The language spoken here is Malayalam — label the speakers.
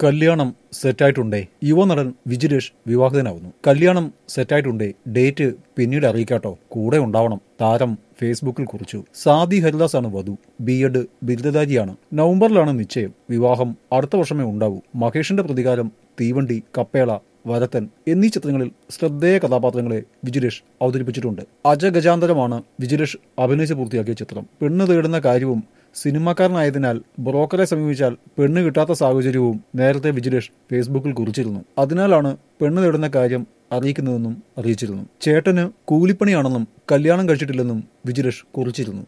Speaker 1: കല്യാണം സെറ്റായിട്ടുണ്ടേ യുവനടൻ വിജിലേഷ് വിവാഹിതനാവുന്നു കല്യാണം സെറ്റായിട്ടുണ്ടേ ഡേറ്റ് പിന്നീട് അറിയിക്കാട്ടോ കൂടെ ഉണ്ടാവണം താരം ഫേസ്ബുക്കിൽ കുറിച്ചു സാദി ഹരിദാസ് ആണ് വധു ബി എഡ് ബിരുദധാരിയാണ് നവംബറിലാണ് നിശ്ചയം വിവാഹം അടുത്ത വർഷമേ ഉണ്ടാവൂ മഹേഷിന്റെ പ്രതികാരം തീവണ്ടി കപ്പേള വരത്തൻ എന്നീ ചിത്രങ്ങളിൽ ശ്രദ്ധേയ കഥാപാത്രങ്ങളെ വിജിലേഷ് അവതരിപ്പിച്ചിട്ടുണ്ട് അജഗജാന്തരമാണ് വിജിലേഷ് അഭിനയിച്ച് പൂർത്തിയാക്കിയ ചിത്രം പെണ്ണ് തേടുന്ന കാര്യവും സിനിമാക്കാരനായതിനാൽ ബ്രോക്കറെ സമീപിച്ചാൽ പെണ്ണ് കിട്ടാത്ത സാഹചര്യവും നേരത്തെ വിജിലേഷ് ഫേസ്ബുക്കിൽ കുറിച്ചിരുന്നു അതിനാലാണ് പെണ്ണ് തേടുന്ന കാര്യം അറിയിക്കുന്നതെന്നും അറിയിച്ചിരുന്നു ചേട്ടന് കൂലിപ്പണിയാണെന്നും കല്യാണം കഴിച്ചിട്ടില്ലെന്നും വിജിലേഷ് കുറിച്ചിരുന്നു